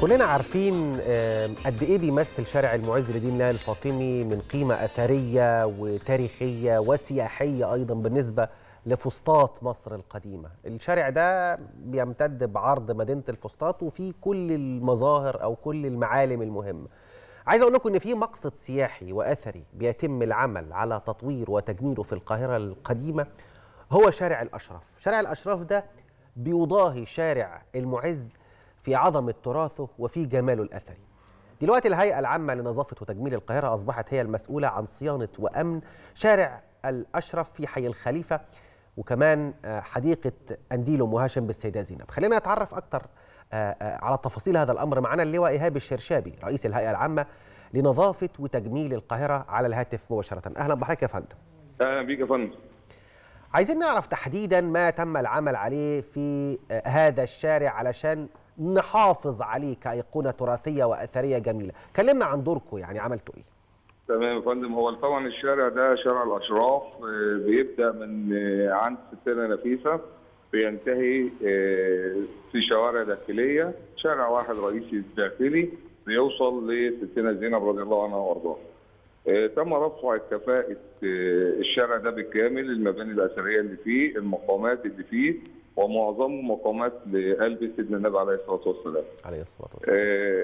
كلنا عارفين آم، قد ايه بيمثل شارع المعز لدين الله الفاطمي من قيمه اثريه وتاريخيه وسياحيه ايضا بالنسبه لفسطاط مصر القديمه الشارع ده بيمتد بعرض مدينه الفسطاط وفيه كل المظاهر او كل المعالم المهمه عايز اقول لكم ان في مقصد سياحي واثري بيتم العمل على تطوير وتجميله في القاهره القديمه هو شارع الاشراف شارع الاشراف ده بيضاهي شارع المعز في عظمه تراثه وفي جماله الاثري دلوقتي الهيئه العامه لنظافه وتجميل القاهره اصبحت هي المسؤوله عن صيانه وامن شارع الاشرف في حي الخليفه وكمان آه، حديقه انديل ام هاشم بالسيده زينب خلينا نتعرف اكتر آه، آه، على تفاصيل هذا الامر معنا اللواء ايهاب الشرشابي رئيس الهيئه العامه لنظافه وتجميل القاهره على الهاتف مباشره اهلا بحضرتك يا فندم اهلا بيك يا فندم عايزين نعرف تحديدا ما تم العمل عليه في آه، هذا الشارع علشان نحافظ عليه كأيقونة تراثية وأثرية جميلة كلمنا عن دوركم يعني عملتوا إيه تمام يا فندم هو طبعا الشارع ده شارع الاشراف آه، بيبدا من آه، عند ستنا نفيسه بينتهي آه، في شوارع داخليه شارع واحد رئيسي داخلي بيوصل لستنا زينب رضي الله عنها وارضاها. آه، تم رفع كفاءة آه، الشارع ده بالكامل المباني الأثرية اللي فيه المقامات اللي فيه ومعظمه مقامات لقلب سيدنا النبي عليه الصلاة والسلام. عليه الصلاة والسلام آه،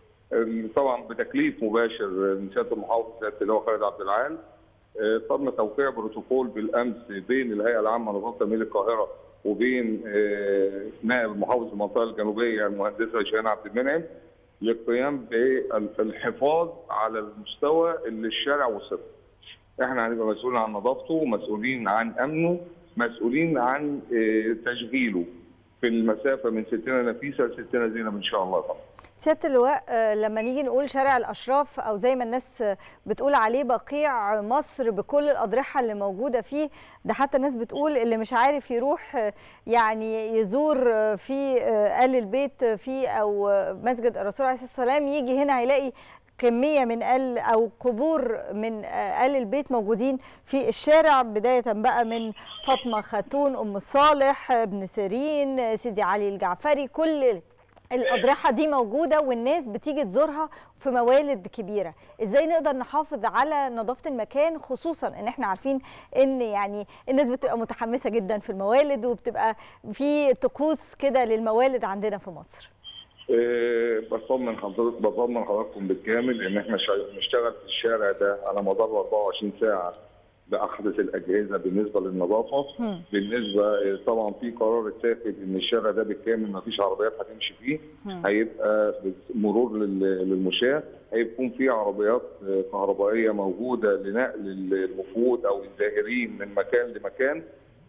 طبعا بتكليف مباشر من سياده المحافظ سياده اللواء خالد عبد العال آه، تم توقيع بروتوكول بالامس بين الهيئه العامه لنظافه تمويل القاهره وبين آه، نائب محافظ المنطقه الجنوبيه المهندسه شيرين عبد المنعم للقيام بالحفاظ على المستوى اللي الشارع وصل احنا هنبقى مسؤولين عن نظافته مسؤولين عن امنه مسؤولين عن آه، تشغيله في المسافه من ستنا نفيسه لستنا زينب ان شاء الله طبعا سياده اللواء آه، لما نيجي نقول شارع الاشراف او زي ما الناس آه، بتقول عليه بقيع مصر بكل الاضرحه اللي موجوده فيه ده حتى الناس بتقول اللي مش عارف يروح آه، يعني يزور آه، في آه، ال البيت فيه او آه، مسجد الرسول عليه الصلاه والسلام يجي هنا هيلاقي كميه من ال او قبور من آه، ال البيت موجودين في الشارع بدايه بقى من فاطمه خاتون ام صالح ابن سيرين آه، سيدي علي الجعفري كل الأضرحة دي موجودة والناس بتيجي تزورها في موالد كبيرة ازاي نقدر نحافظ على نظافة المكان خصوصا ان احنا عارفين ان يعني الناس بتبقى متحمسة جدا في الموالد وبتبقى في طقوس كده للموالد عندنا في مصر إيه، بطمن حضرتك بطمن حضراتكم بالكامل ان احنا شا- بنشتغل في الشارع ده على مدار 24 ساعه باحدث الاجهزه بالنسبه للنظافه هم. بالنسبه إيه، طبعا في قرار اتاخد ان الشارع ده بالكامل ما فيش عربيات هتمشي فيه هم. هيبقى مرور لل- للمشاة هيكون في عربيات آه، كهربائيه موجوده لنقل الوفود او الزائرين من مكان لمكان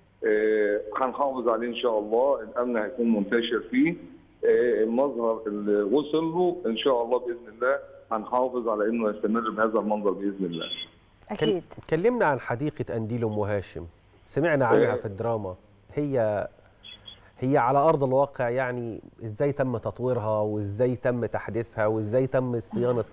آه، هنحافظ عليه ان شاء الله الامن هيكون منتشر فيه آه، المظهر اللي وصل له ان شاء الله باذن الله هنحافظ على انه يستمر بهذا المنظر باذن الله اكيد كلمنا عن حديقة أنديل أم هاشم سمعنا عنها آه. في الدراما هي هي على أرض الواقع يعني إزاي تم تطويرها وإزاي تم تحديثها وإزاي تم صيانة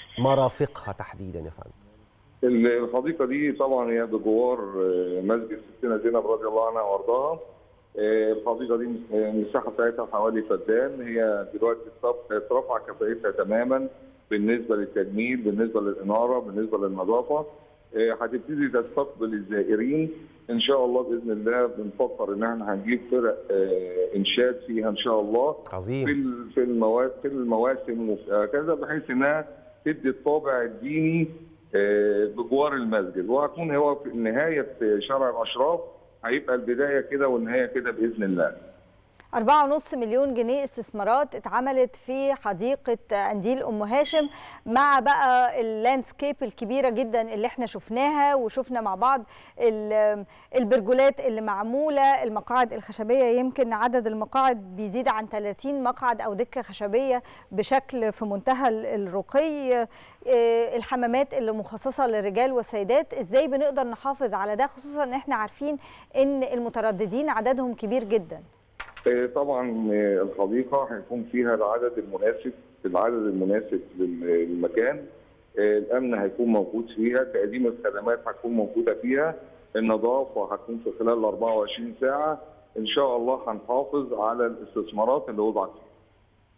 مرافقها تحديدا يا فندم الحديقه دي طبعا هي بجوار آه، مسجد ستنا زينب رضي الله عنها وارضاها آه، الحديقه دي آه، المساحه بتاعتها حوالي فدان هي دلوقتي اترف- اترفع كفاءتها تماما بالنسبه للتجميل بالنسبه للاناره بالنسبه للنظافه آه، هتبتدي تستقبل الزائرين ان شاء الله باذن الله بنفكر ان احنا هنجيب فرق آه، انشاد فيها ان شاء الله في عظيم ال- في المواسم في المواسم وكذا بحيث انها تدي الطابع الديني آه، بجوار المسجد وهتكون هو في نهايه شارع الاشراف هيبقى البدايه كده والنهايه كده باذن الله. أربعة ونص مليون جنيه استثمارات اتعملت في حديقة أنديل أم هاشم مع بقى اللاندسكيب الكبيرة جدا اللي احنا شفناها وشفنا مع بعض ال- البرجولات اللي معمولة المقاعد الخشبية يمكن عدد المقاعد بيزيد عن 30 مقعد أو دكة خشبية بشكل في منتهى ال- الرقي آه، الحمامات اللي مخصصة للرجال والسيدات ازاي بنقدر نحافظ على ده خصوصا ان احنا عارفين ان المترددين عددهم كبير جدا آه، طبعا آه، الحديقه هيكون فيها العدد المناسب العدد المناسب لل- للمكان آه، الامن هيكون موجود فيها تقديم الخدمات هتكون موجوده فيها النظافه هتكون في خلال 24 ساعه ان شاء الله هنحافظ على الاستثمارات اللي وضعت فيها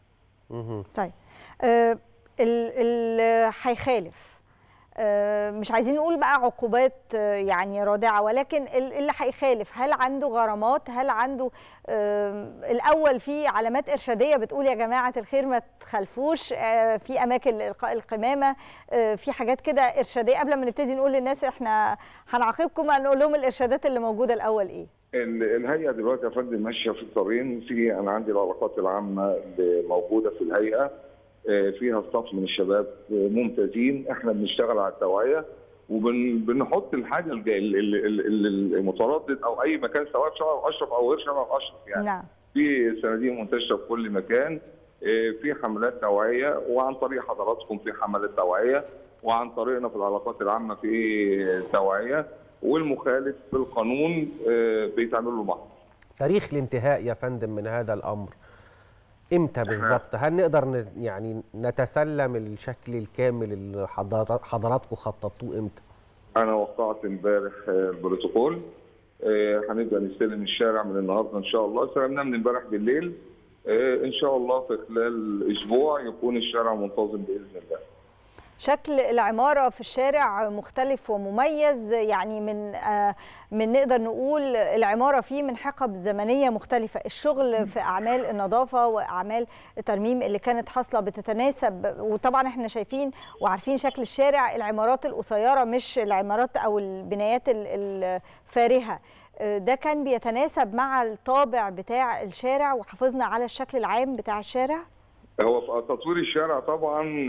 مهم. طيب آه، ال- اللي هيخالف آه، مش عايزين نقول بقى عقوبات آه، يعني رادعه ولكن ال- اللي هيخالف هل عنده غرامات هل عنده آه، الاول في علامات ارشاديه بتقول يا جماعه الخير ما تخالفوش آه، في اماكن القاء القمامه آه، في حاجات كده ارشاديه قبل ما نبتدي نقول للناس احنا هنعاقبكم هنقول لهم الارشادات اللي موجوده الاول ايه ال- الهيئه دلوقتي يا فندم ماشيه في طرين في انا عندي العلاقات العامه اللي موجوده في الهيئه آه، فيها ستاف من الشباب آه، ممتازين احنا بنشتغل على التوعيه وبنحط الحاجه الج- ال- ال- ال- ال- المتردد او اي مكان سواء في شارع الاشرف او غير شارع الاشرف يعني نعم في صناديق منتشره في كل مكان آه، في حملات توعيه وعن طريق حضراتكم في حملات توعيه وعن طريقنا في العلاقات العامه في توعيه والمخالف بالقانون آه، بيتعمل له محضر تاريخ الانتهاء يا فندم من هذا الامر امتى بالظبط هل نقدر ن- يعني نتسلم الشكل الكامل اللي حضرات- حضراتكم خططوه امتى انا وقعت امبارح آه، البروتوكول آه، هنبدا نستلم الشارع من النهارده ان شاء الله استلمناه من امبارح بالليل آه، ان شاء الله في خلال اسبوع يكون الشارع منتظم باذن الله شكل العمارة في الشارع مختلف ومميز يعني من آه، من نقدر نقول العمارة فيه من حقب زمنية مختلفة الشغل في أعمال النظافة وأعمال الترميم اللي كانت حاصلة بتتناسب وطبعا احنا شايفين وعارفين شكل الشارع العمارات القصيرة مش العمارات أو البنايات ال- الفارهة آه، ده كان بيتناسب مع الطابع بتاع الشارع وحافظنا على الشكل العام بتاع الشارع هو في تطوير الشارع طبعا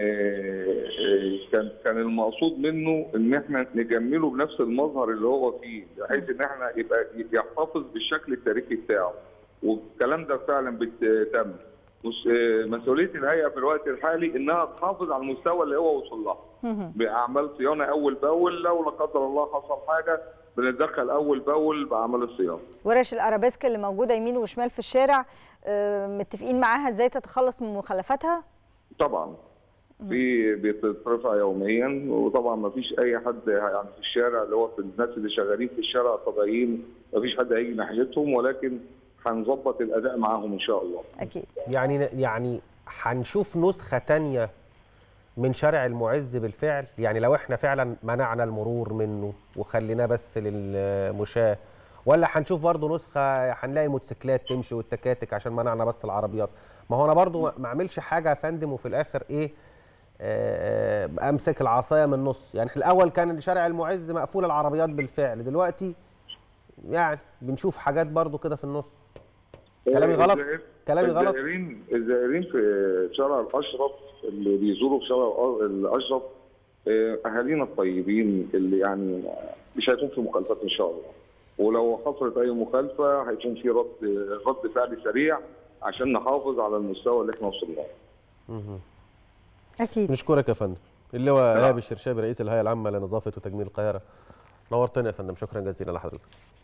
آه، آه، كان كان المقصود منه ان احنا نجمله بنفس المظهر اللي هو فيه بحيث ان احنا يبقى يحتفظ بالشكل التاريخي بتاعه والكلام ده فعلا بيتم مس- آه، مسؤوليه الهيئه في الوقت الحالي انها تحافظ على المستوى اللي هو وصل لها باعمال صيانه اول باول لو لا قدر الله حصل حاجه بنتدخل اول باول باعمال الصيانه ورش الارابيسك اللي موجوده يمين وشمال في الشارع آه، متفقين معاها ازاي تتخلص من مخلفاتها طبعا في بتترفع يوميا وطبعا ما فيش اي حد يعني في الشارع اللي هو في الناس اللي شغالين في الشارع الطبيعيين ما فيش حد هيجي ناحيتهم ولكن هنظبط الاداء معاهم ان شاء الله اكيد يعني يعني هنشوف نسخة تانية من شارع المعز بالفعل يعني لو احنا فعلا منعنا المرور منه وخليناه بس للمشاة ولا هنشوف برضه نسخة هنلاقي موتوسيكلات تمشي والتكاتك عشان منعنا بس العربيات ما هو انا برضه ما- ما اعملش حاجة يا فندم وفي الاخر ايه آه، آه، امسك العصاية من النص يعني الاول كان شارع المعز مقفول العربيات بالفعل دلوقتي يعني بنشوف حاجات برضه كده في النص كلامي غلط؟ الزائر- كلامي غلط؟ الزائرين الزائرين في شارع الاشرف اللي بيزوروا في شارع الأ- الاشرف آه، اهالينا الطيبين اللي يعني مش هيكون في مخالفات ان شاء الله ولو حصلت اي مخالفه هيكون في رد رد فعل سريع عشان نحافظ على المستوى اللي احنا وصلنا له اكيد نشكرك يا فندم اللي هو ايهاب الشرشابي رئيس الهيئه العامه لنظافه وتجميل القاهره نورتنا يا فندم شكرا جزيلا لحضرتك